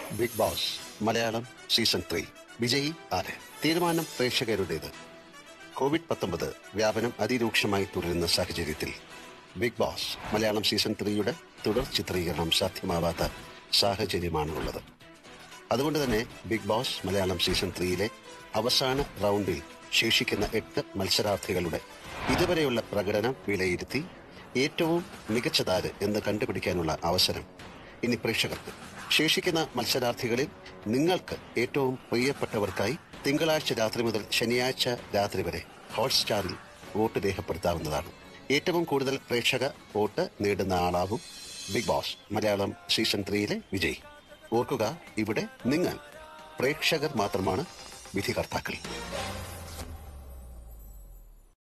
big Boss Malayalam season three വിജയി ആര് തീരുമാനം പ്രേക്ഷകരുടേത് കോവിഡ് പത്തൊമ്പത് വ്യാപനം അതിരൂക്ഷമായി തുടരുന്ന സാഹചര്യത്തിൽ ബിഗ് ബോസ് മലയാളം സീസൺ ത്രീയുടെ തുടർ ചിത്രീകരണം സാധ്യമാവാത്ത സാഹചര്യമാണുള്ളത് അതുകൊണ്ട് തന്നെ ബിഗ് ബോസ് മലയാളം സീസൺ ത്രീയിലെ അവസാന റൗണ്ടിൽ ശേഷിക്കുന്ന എട്ട് മത്സരാർത്ഥികളുടെ ഇതുവരെയുള്ള പ്രകടനം വിലയിരുത്തി ഏറ്റവും മികച്ചതാര് എന്ന് കണ്ടുപിടിക്കാനുള്ള അവസരം ഇനി പ്രേക്ഷകർക്ക് ശേഷിക്കുന്ന മത്സരാർത്ഥികളിൽ നിങ്ങൾക്ക് ഏറ്റവും പ്രിയപ്പെട്ടവർക്കായി തിങ്കളാഴ്ച രാത്രി മുതൽ ശനിയാഴ്ച രാത്രി വരെ ഹോട്ട്സ്റ്റാറിൽ വോട്ട് രേഖപ്പെടുത്താവുന്നതാണ് ഏറ്റവും കൂടുതൽ പ്രേക്ഷക വോട്ട് നേടുന്ന ആളാവും ബിഗ് ബോസ് മലയാളം സീസൺ ത്രീയിലെ വിജയ് ഓർക്കുക ഇവിടെ നിങ്ങൾ പ്രേക്ഷകർ മാത്രമാണ് വിധികർത്താക്കൾ